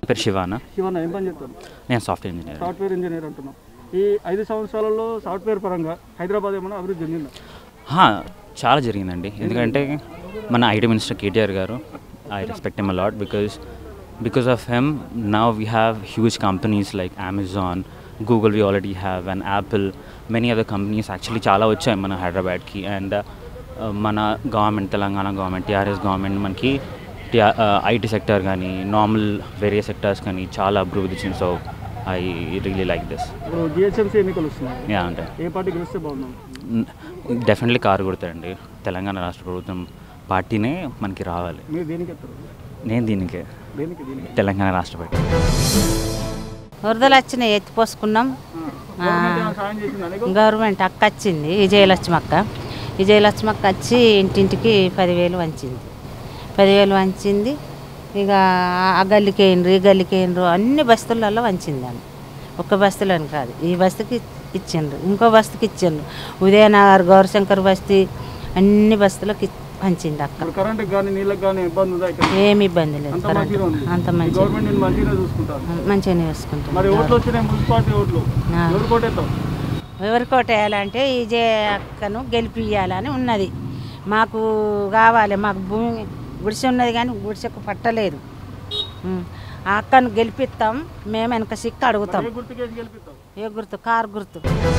పేరు శివాన శివన్న ఏం పని చెప్తారు నేను సాఫ్ట్వేర్ ఇంజనీర్ సాఫ్ట్వేర్ ఇంజనీర్ అంటున్నాం ఈ ఐదు సంవత్సరాలలో సాఫ్ట్వేర్ పరంగా హైదరాబాద్ ఏమైనా అభివృద్ధి చెందిందా హా, చాలా జరిగిందండి ఎందుకంటే మన ఐటీ మినిస్టర్ కేటీఆర్ గారు I respect M allot because because of him now we have huge companies like Amazon Google we already have and Apple many other companies actually చాలా వచ్చాయి మన హైదరాబాద్కి అండ్ మన government Telangana government TRS government మనకి IT sector కానీ normal వేరే sectors కానీ చాలా అభివృద్ధి ఇచ్చింది so I really like this ఇప్పుడు జిహెచ్ఎంసీ ఎన్నికలు వస్తున్నాయి యా అంటే ఏ పార్టీ గెలిస్తే బాగుందాం డెఫినెట్లీ కారు కొడతారండి తెలంగాణ రాష్ట్ర ప్రభుత్వం పార్టీనే మనకి రావాలి మీరు దేనికి ఎత్తారు నేను దీనికే దేనికి దీనికి తెలంగాణ రాష్ట్ర పార్టీ వరదలు వచ్చినాయి ఎత్తిపోసుకున్నాం గవర్నమెంట్ ఏమైనా సాయం చేసిందా నీకు? గవర్నమెంట్ అక్క వచ్చింది విజయలక్ష్మి అక్క విజయలక్ష్మి అక్క వచ్చి ఇంటింటికి పదివేలు వంచింది పదివేలు వంచింది ఇక ఆ గల్లికి వేయండ్రు ఈ గల్లికి వేయండ్రు అన్ని బస్తులలో వంచింది ఆమె ఒక్క బస్తులని కాదు ఈ బస్తుకి ఇచ్చిండ్రు ఇంకో బస్తుకి ఇచ్చిండ్రు ఉదయనగర్ గౌరశంకర్ బస్తీ అన్ని బస్తులకు ఇ- పంచింది అక్క ఇప్పుడు కరెంట్కి కానీ నీళ్ళకి కానీ ఇబ్బంది ఉందా ఇక్కడ ఏమి ఇబ్బంది లేదు అంత కరెంట్ మంచిగా ఉంది అంత ఈ మంచి గవర్నమెంట్ నేను మంచిగానే చూసుకుంటాను మంచిగానే వేసుకుంటాం మరి ఓట్లు వచ్చినాయి మున్సిపాలిటీ ఓట్లు ఆ. ఎవరు కోటేద్దాం ఎవరికి కొట్టేయాలంటే ఈజే అక్కను గెలిపియాలని ఉన్నది మాకు కావాలి మాకు భూమి గుడిసె ఉన్నది కానీ గుడిసెకు పట్టలేదు ఉం. ఆ అక్కను గెలిపిస్తాం మేము వెనక సిక్కు అడుగుతాం ఏ గుర్తుకేసి గెలిపిస్తాం ఏ గుర్తు కారు గుర్తు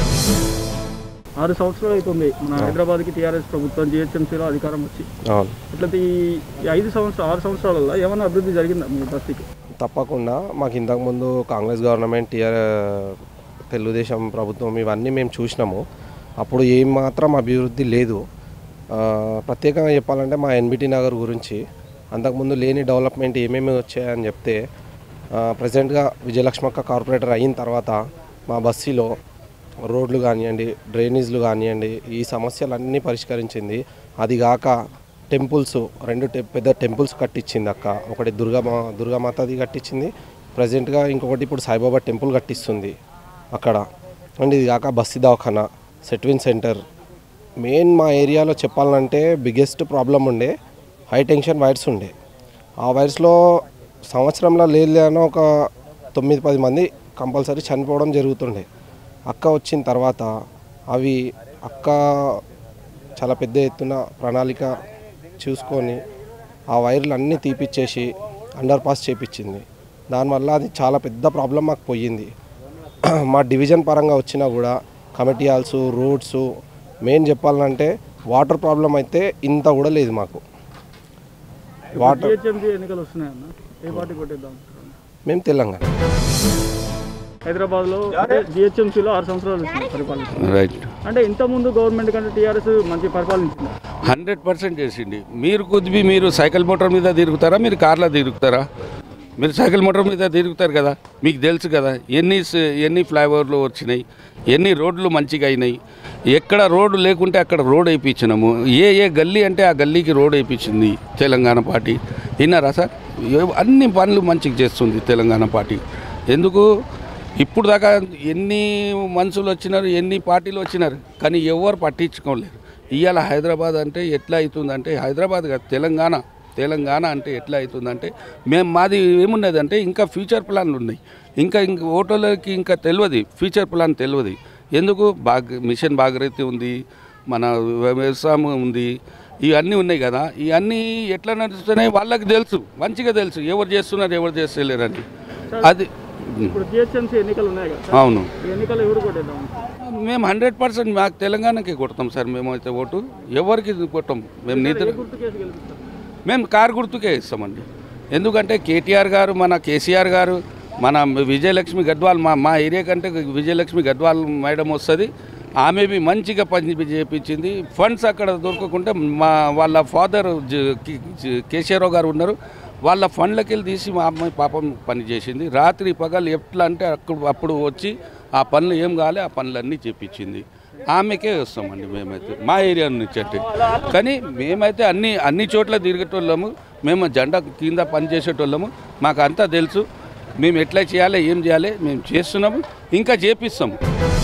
ఆరు సంవత్సరాలు అవుతుంది మన హైదరాబాద్కి టీఆర్ఎస్ ప్రభుత్వం జిహెచ్ఎంసీలో అధికారం వచ్చి అవును అట్లయితే ఈ ఈ ఐదు సంవత్సరాలు ఆరు సంవత్సరాలలో ఏమైనా అభివృద్ధి జరిగిందా మీ బస్తీకి తప్పకుండా మాకు ఇంతకుముందు కాంగ్రెస్ గవర్నమెంట్ టీఆర్ తెలుగుదేశం ప్రభుత్వం ఇవన్నీ మేము చూసినాము అప్పుడు ఏం మాత్రం అభివృద్ధి లేదు ఆ, ప్రత్యేకంగా చెప్పాలంటే మా ఎన్బిటి నగర్ గురించి అంతకుముందు లేని డెవలప్మెంట్ ఏమేమి వచ్చాయని చెప్తే ప్రజెంట్గా విజయలక్ష్మక్క కార్పొరేటర్ అయిన తర్వాత మా బస్సీలో రోడ్లు కానివ్వండి డ్రైనేజ్లు కానివ్వండి ఈ సమస్యలన్నీ పరిష్కరించింది అది కాక టెంపుల్స్ రెండు టె పెద్ద టెంపుల్స్ కట్టించింది అక్క ఒకటి దుర్గా దుర్గామాతది కట్టించింది ప్రజెంట్గా ఇంకొకటి ఇప్పుడు సాయిబాబా టెంపుల్ కట్టిస్తుంది అక్కడ అండ్ ఇది కాక Basthi Dawakhana SETWIN centre main మా ఏరియాలో చెప్పాలంటే బిగ్గెస్ట్ ప్రాబ్లం ఉండే హై టెన్షన్ వైర్స్ ఉండే ఆ వైర్స్లో సంవత్సరంలో లేని ఒక తొమ్మిది పది మంది కంపల్సరీ చనిపోవడం జరుగుతుండే అక్క వచ్చిన తర్వాత అవి అక్క చాలా పెద్ద ఎత్తున ప్రణాళిక చూసుకొని ఆ వైర్లు అన్నీ తీపిచ్చేసి అండర్ పాస్ చేపించింది దానివల్ల అది చాలా పెద్ద ప్రాబ్లం మాకు పోయింది మా డివిజన్ పరంగా వచ్చినా కూడా కమిటీ హాల్స్ రోడ్స్ మెయిన్ చెప్పాలంటే వాటర్ ప్రాబ్లం అయితే ఇంత కూడా లేదు మాకు వాటర్ జిహెచ్ఎంసీ ఎన్నికలు వస్తున్నాయన్న ఏ పార్టీ కొట్టేద్దాం మేము తెలంగాణ హైదరాబాద్లో జిహెచ్ఎంసీలో ఆరు సంవత్సరాలు వచ్చినాయి పరిపాలన రైట్ అంటే ఇంత ముందు గవర్నమెంట్ కంటే టీఆర్ఎస్ మంచి పరిపాలించింది హండ్రెడ్ పర్సెంట్ చేసిండి మీరు కొద్దిగా మీరు సైకిల్ మోటార్ మీద తిరుగుతారా మీరు కార్లో తిరుగుతారా మీరు సైకిల్ మోటార్ మీద తిరుగుతారు కదా మీకు తెలుసు కదా ఎన్ని స- ఎన్ని ఫ్లైఓవర్లు వచ్చినాయి ఎన్ని రోడ్లు మంచిగా అయినాయి ఎక్కడ రోడ్డు లేకుంటే అక్కడ రోడ్ వేయించినాము ఏ ఏ గల్లీ అంటే ఆ గల్లీకి రోడ్ వేయించింది తెలంగాణ పార్టీ విన్నారా సార్ ఏ- అన్ని పనులు మంచిగా చేస్తుంది తెలంగాణ పార్టీ ఎందుకు ఇప్పుడు దాకా ఎన్ని మనుషులు వచ్చినారు ఎన్ని పార్టీలు వచ్చినారు కానీ ఎవరు పట్టించుకోలేరు ఇవాళ హైదరాబాద్ అంటే ఎట్లా అవుతుందంటే హైదరాబాద్ కాదు తెలంగాణ తెలంగాణ అంటే ఎట్లా అవుతుందంటే మేము మాది ఏమున్నది అంటే ఇంకా ఫ్యూచర్ ప్లాన్లు ఉన్నాయి ఇంకా ఇంక ఓటర్లకి ఇంకా తెలియదు ఫ్యూచర్ ప్లాన్ తెలియదు ఎందుకు బాగ్ మిషన్ భాగీరథి ఉంది మన వ్యవసాయం ఉంది ఇవన్నీ ఉన్నాయి కదా ఇవన్నీ ఎట్లా నడుస్తున్నాయి వాళ్ళకి తెలుసు మంచిగా తెలుసు ఎవరు చేస్తున్నారు ఎవరు చేస్తలేరని అది ఇప్పుడు జిహెచ్ఎంసీ ఎన్నికలు ఉన్నాయి కదా అవును ఈ ఎన్నికలు ఎవరు కొట్టేద్దాం మేము హండ్రెడ్ పర్సెంట్ మాకు తెలంగాణకి కొడతాం సార్ మేమైతే ఓటు ఎవరికి కొట్టాం మేము నిద్ర ఏ గుర్తుకేసి గెలిపిస్తారు మేము కారు గుర్తుకే ఇస్తామండి ఎందుకంటే కేటీఆర్ గారు మన కేసీఆర్ గారు మన విజయలక్ష్మి గద్వాల్ మా మా ఏరియా కంటే విజయలక్ష్మి గద్వాల్ మేడం వస్తుంది ఆమె బి మంచిగా పని చేయించింది ఫండ్స్ అక్కడ దొరకకుండా మా వాళ్ళ ఫాదర్ కేసీఆర్రావు గారు ఉన్నారు వాళ్ళ ఫండ్లకి వెళ్ళి తీసి మా అమ్మాయి పాపం పని చేసింది రాత్రి పగలు ఎట్లా అంటే అక్కడ అప్పుడు వచ్చి ఆ పనులు ఏం కావాలి ఆ పనులన్నీ చేపించింది ఆమెకే వస్తామండి మేమైతే మా ఏరియా నుంచి అంటే కానీ మేమైతే అన్ని అన్ని చోట్ల తిరిగేటోళ్ళము మేము జెండా కింద పనిచేసేటోళ్ళము మాకు అంతా తెలుసు మేము ఎట్లా చేయాలి ఏం చేయాలి మేము చేస్తున్నాము ఇంకా చేపిస్తాము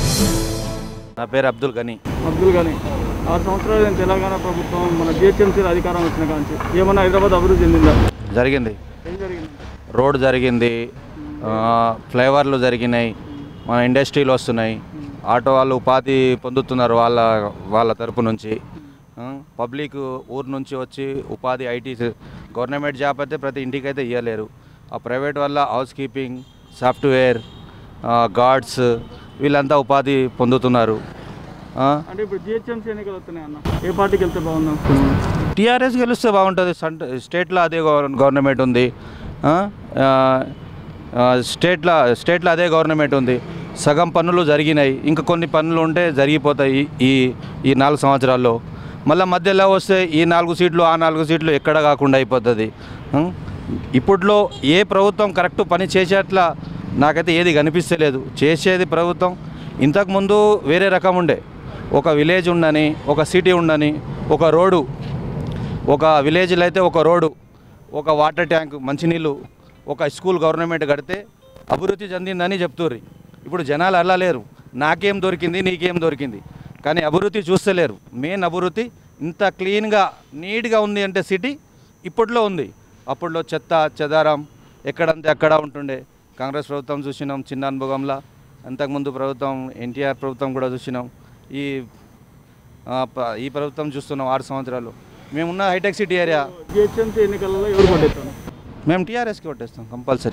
నా పేరు అబ్దుల్ గనీ అబ్దుల్ గానీ ఆరు సంవత్సరాలు అయిన తెలంగాణ ప్రభుత్వం మన జిహెచ్ఎంసీలో అధికారం వచ్చిన కాంచి ఏమన్నా హైదరాబాద్ అభివృద్ధి చెందిందా జరిగింది ఏం జరిగింది రోడ్ జరిగింది ఆ, ఫ్లైఓవర్లు జరిగినాయి మన ఇండస్ట్రీలు వస్తున్నాయి ఆటో వాళ్ళు ఉపాధి పొందుతున్నారు వాళ్ళ వాళ్ళ తరపు నుంచి ఆ, పబ్లిక్ ఊరు నుంచి వచ్చి ఉపాధి ఐటీ గవర్నమెంట్ జాబ్ అయితే ప్రతి ఇంటికి అయితే ఇవ్వలేరు ఆ ప్రైవేట్ వల్ల హౌస్ కీపింగ్ సాఫ్ట్వేర్ గార్డ్స్ వీళ్ళంతా ఉపాధి పొందుతున్నారు ఆ, అంటే ఇప్పుడు జిహెచ్ఎంసీ ఎన్నికలు వస్తున్నాయి అన్న ఏ పార్టీకి వెళ్తే బాగుంది అనుకుంటున్నాను టీఆర్ఎస్ గెలిస్తే బాగుంటుంది సంట స్టేట్లో అదే గవర్- గవర్నమెంట్ ఉంది ఆ? ఆ, ఆ, స్టేట్లో స్టేట్లో అదే గవర్నమెంట్ ఉంది సగం పనులు జరిగినాయి ఇంకా కొన్ని పనులు ఉంటే జరిగిపోతాయి ఈ ఈ నాలుగు సంవత్సరాల్లో మళ్ళీ మధ్యలో వస్తే ఈ నాలుగు సీట్లు ఆ నాలుగు సీట్లు ఎక్కడ కాకుండా అయిపోతుంది ఆ? ఇప్పట్లో ఏ ప్రభుత్వం కరెక్ట్ పని చేసేట్లా నాకైతే ఏది కనిపిస్తలేదు చేసేది ప్రభుత్వం ఇంతకుముందు వేరే రకం ఉండే ఒక విలేజ్ ఉండని ఒక సిటీ ఉండని ఒక రోడ్డు ఒక విలేజ్లో అయితే ఒక రోడ్డు ఒక వాటర్ ట్యాంక్ మంచినీళ్ళు ఒక స్కూల్ గవర్నమెంట్ కడితే అభివృద్ధి చెందిందని చెప్తుర్రు ఇప్పుడు జనాలు అలా లేరు నాకేం దొరికింది నీకేం దొరికింది కానీ అభివృద్ధి చూస్తలేరు మెయిన్ అభివృద్ధి ఇంత క్లీన్గా నీట్గా ఉంది అంటే సిటీ ఇప్పట్లో ఉంది అప్పట్లో చెత్త చెదారం ఎక్కడంతే అక్కడ ఉంటుండే కాంగ్రెస్ ప్రభుత్వం చూసినాం చిన్న అనుభవంలా అంతకుముందు ప్రభుత్వం ఎన్టీఆర్ ప్రభుత్వం కూడా చూసినాం ఈ ఆ, ప- ఈ ప్రభుత్వం చూస్తున్నాం ఆరు సంవత్సరాలు మేమున్న హైటెక్ సిటీ ఏరియా జిహెచ్ఎంసీ ఎన్నికలలో ఎవరు పట్టేస్తాను మేము టీఆర్ఎస్కి కొట్టేస్తాం కంపల్సరీ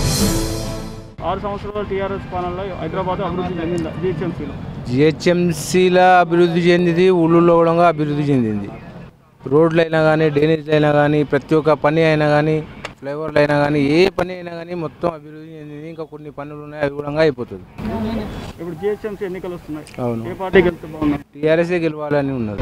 ఆరు సంవత్సరాల టీఆర్ఎస్ పాలనలో హైదరాబాద్ అభివృద్ధి చెందిందా జిహెచ్ఎంసీలో జిహెచ్ఎంసీల అభివృద్ధి చెందింది ఊళ్ళో కూడా అభివృద్ధి చెందింది రోడ్లు అయినా కానీ డ్రైనేజ్లు అయినా కానీ ప్రతి ఒక్క పని అయినా కానీ ఫ్లైఓవర్లు అయినా కానీ ఏ పని అయినా కానీ మొత్తం అభివృద్ధి చెందింది ఇంకా కొన్ని పనులు ఉన్నాయి అవి కూడా అయిపోతుంది ఇప్పుడు జిహెచ్ఎంసీ ఎన్నికలు వస్తున్నాయి అవును ఏ పార్టీకి వెళ్తే బాగుంది టీఆర్ఎస్ఏ గెలవాలని ఉన్నది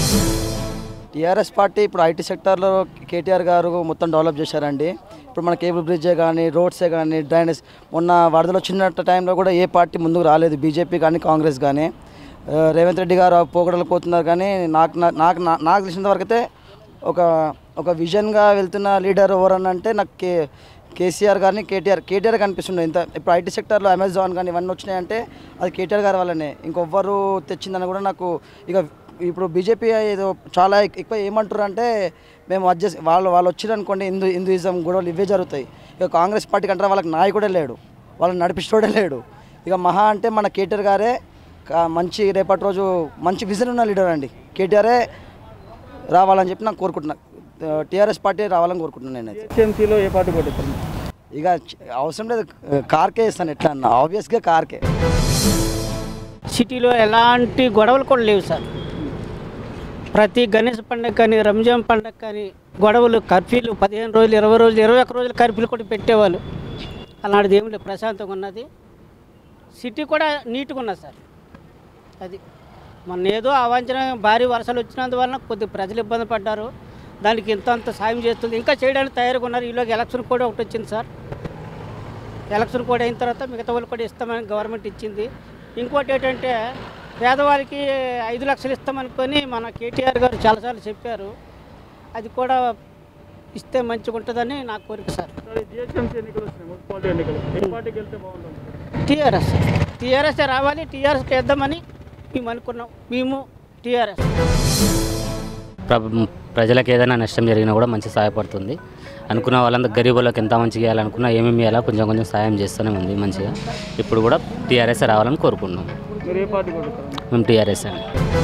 టీఆర్ఎస్ పార్టీ ఇప్పుడు ఐటీ సెక్టార్లో కేటీఆర్ గారు మొత్తం డెవలప్ చేశారండి ఇప్పుడు మన కేబుల్ బ్రిడ్జే కానీ రోడ్సే కానీ డ్రైనేజ్ మొన్న వరదలు వచ్చిన టైంలో కూడా ఏ పార్టీ ముందుకు రాలేదు బీజేపీ కానీ కాంగ్రెస్ కానీ ఆ, రేవంత్ రెడ్డి గారు పోగడలు పోతున్నారు కానీ నాకు నా- నాకు నా- నాకు తెలిసినంత వరకు అయితే ఒక ఒక విజన్గా వెళ్తున్న లీడర్ ఎవరన్నా అంటే నాకు కే కేసీఆర్ గారిని కేటీఆర్ కేటీఆర్ కనిపిస్తుండే ఇంత ఇప్పుడు ఐటీ సెక్టర్లో అమెజాన్ కానీ ఇవన్నీ వచ్చినాయంటే అది కేటీఆర్ గారి వల్లనే ఇంకొవ్వరు తెచ్చిందని కూడా నాకు ఇక ఇప్పుడు బీజేపీ ఏదో చాలా ఎక్- ఎక్కువ ఏమంటారు అంటే మేము అడ్జస్ట్ వాళ్ళు వాళ్ళు వచ్చారు అనుకోండి హిందూ హిందూయిజం గొడవలు ఇవే జరుగుతాయి ఇక కాంగ్రెస్ పార్టీకి అంటే వాళ్ళకి నాయకుడే లేడు వాళ్ళని నడిపిస్తోడే లేడు ఇక మహా అంటే మన కేటీఆర్ గారే కా- మంచి రేపటి రోజు మంచి విజన్ ఉన్న లీడర్ అండి కేటీఆరే రావాలని చెప్పి నాకు కోరుకుంటున్నా టీఆర్ఎస్ పార్టీ రావాలని కోరుకుంటున్నాను నేనైతే జిహెచ్ఎంసీలో ఏ పార్టీ పట్టేస్తాను ఇక చ- అవసరం లేదు కార్కే ఇస్తాను ఎట్లా అన్న ఆబ్వియస్గా కార్కే సిటీలో ఎలాంటి గొడవలు కూడా లేవు సార్ ప్రతి గణేష్ పండగ కానీ రంజాన్ పండగ కానీ గొడవలు కర్ఫ్యూలు పదిహేను రోజులు ఇరవై రోజులు ఇరవై ఒక్క రోజులు కర్ఫ్యూలు కూడా పెట్టేవాళ్ళు అలాంటిది ఏమి లేదు ప్రశాంతంగా ఉన్నది సిటీ కూడా నీట్గా ఉన్నది సార్ అది మొన్న ఏదో అవాంఛన భారీ వర్షాలు వచ్చినందువలన కొద్ది ప్రజలు ఇబ్బంది పడ్డారు దానికి ఇంత అంత సాయం చేస్తుంది ఇంకా చేయడానికి తయారుగా ఉన్నారు ఈలోకి ఎలక్షన్ కూడా ఒకటి వచ్చింది సార్ ఎలక్షన్ కూడా అయిన తర్వాత మిగతా వాళ్ళు కూడా ఇస్తామని గవర్నమెంట్ ఇచ్చింది ఇంకోటి ఏంటంటే పేదవారికి ఐదు లక్షలు ఇస్తామనుకొని మన కేటీఆర్ గారు చాలాసార్లు చెప్పారు అది కూడా ఇస్తే మంచిగా ఉంటుందని నా కోరిక సార్ సరే జిహెచ్ఎంసీ ఎన్నికలు వస్తున్నాయి మున్సిపాలిటీ ఎన్నికలు ఏ పార్టీకి వెళ్తే బాగుంటుంది టీఆర్ఎస్ టీఆర్ఎస్ రావాలి టీఆర్ఎస్కి వేద్దామని మేము అనుకున్నాం మేము టీఆర్ఎస్ ప్ర- ప్రజలకు ఏదైనా నష్టం జరిగినా కూడా మంచి సహాయపడుతుంది అనుకున్న వాళ్ళందరూ గరీబులకు ఎంత మంచిగా ఇవ్వాలనుకున్నా ఏమేమి ఇవ్వాలా కొంచెం కొంచెం సాయం చేస్తూనే ఉంది మంచిగా ఇప్పుడు కూడా టీఆర్ఎస్ రావాలని కోరుకుంటున్నాం మీరు ఏ పార్టీ కొడుతారు మేము టీఆర్ఎస్ అండి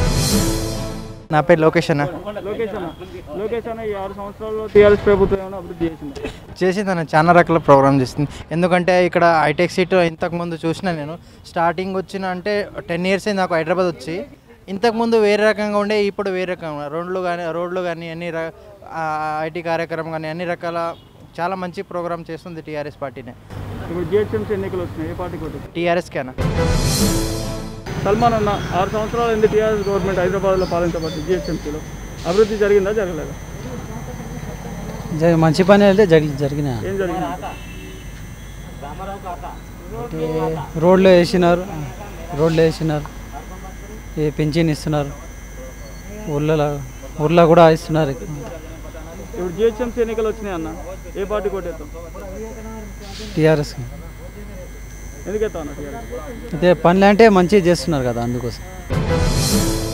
నా పేరు లోకేష్ అన్న లోకేష్ అన్న లోకేష్ అన్న ఈ ఆరు సంవత్సరాల్లో టీఆర్ఎస్ ప్రభుత్వం ఏమైనా అభివృద్ధి చేసింది చేసింది అన్న చాలా రకాల ప్రోగ్రామ్ చేస్తుంది ఎందుకంటే ఇక్కడ హైటెక్ సిటీ ఇంతకుముందు చూసిన నేను స్టార్టింగ్ వచ్చిన అంటే టెన్ ఇయర్స్ అయింది నాకు హైదరాబాద్ వచ్చి ఇంతకుముందు వేరే రకంగా ఉండే ఇప్పుడు వేరే రకంగా రోడ్లు కానీ రోడ్లు కానీ అన్ని ఐటీ కార్యక్రమం కానీ అన్ని రకాల చాలా మంచి ప్రోగ్రామ్ చేస్తుంది టీఆర్ఎస్ పార్టీనే ఇప్పుడు జిహెచ్ఎంసీ ఎన్నికలు వచ్చినాయి ఏ పార్టీ కొడుతుంది టీఆర్ఎస్కే అన్న సల్మాన్ అన్న ఆరు సంవత్సరాలు ఎందుకు టీఆర్ఎస్ గవర్నమెంట్ హైదరాబాద్లో పాలించబడింది జిహెచ్ఎంసీలో అభివృద్ధి జరిగిందా జరగలేదా జ- మంచి పని అయితే జరి జరిగిన ఏం జరిగింది రోడ్లు వేసినారు రోడ్లు వేసినారు ఈ పింఛన్ ఇస్తున్నారు ఊర్లలో ఊర్లో కూడా ఇస్తున్నారు ఇప్పుడు జిహెచ్ఎంసీ ఎన్నికలు వచ్చినాయి అన్న ఏ పార్టీ కొట్టేస్తాం టీఆర్ఎస్కి ఎందుకు ఎత్తావు అన్న టీఆర్ఎస్ అయితే పనులు అంటే మంచిగా చేస్తున్నారు కదా అందుకోసం